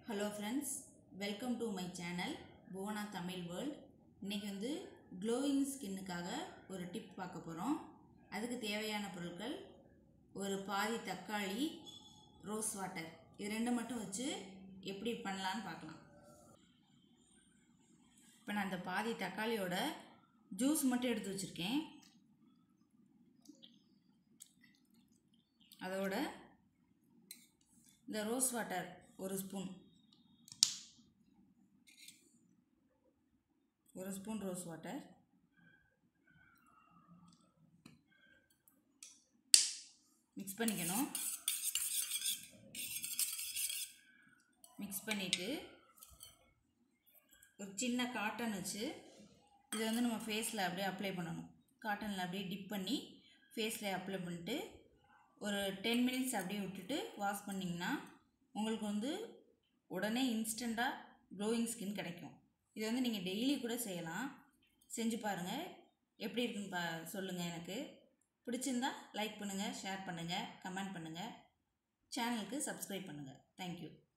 hello friends welcome to my channel Bhuvana Tamil world இன்றைக்கி வந்து glowing ஸ்கின்னுக்காக ஒரு டிப் பார்க்க போகிறோம் அதுக்கு தேவையான பொருட்கள் ஒரு பாதி தக்காளி ரோஸ் வாட்டர் இது ரெண்டு மட்டும் வச்சு எப்படி பண்ணலான்னு பார்க்கலாம் இப்போ நான் அந்த பாதி தக்காளியோட ஜூஸ் மட்டும் எடுத்து வச்சுருக்கேன் அதோட இந்த ரோஸ் வாட்டர் ஒரு ஸ்பூன் ஒரு ஸ்பூன் ரோஸ் வாட்டர் மிக்ஸ் பண்ணிக்கணும் மிக்ஸ் பண்ணிவிட்டு ஒரு சின்ன காட்டன் வச்சு இதை வந்து நம்ம ஃபேஸில் அப்படியே அப்ளை பண்ணணும் காட்டனில் அப்படியே டிப் பண்ணி ஃபேஸில் அப்ளை பண்ணிட்டு ஒரு டென் மினிட்ஸ் அப்படியே விட்டுட்டு வாஷ் பண்ணிங்கன்னா உங்களுக்கு வந்து உடனே இன்ஸ்டண்ட்டாக க்ளோயிங் ஸ்கின் கிடைக்கும் இது வந்து நீங்கள் டெய்லி கூட செய்யலாம் செஞ்சு பாருங்கள் எப்படி இருக்குன்னு பா சொல்லுங்கள் எனக்கு பிடிச்சிருந்தா லைக் பண்ணுங்கள் ஷேர் பண்ணுங்கள் கமெண்ட் பண்ணுங்கள் சேனலுக்கு சப்ஸ்கிரைப் பண்ணுங்கள் தேங்க்யூ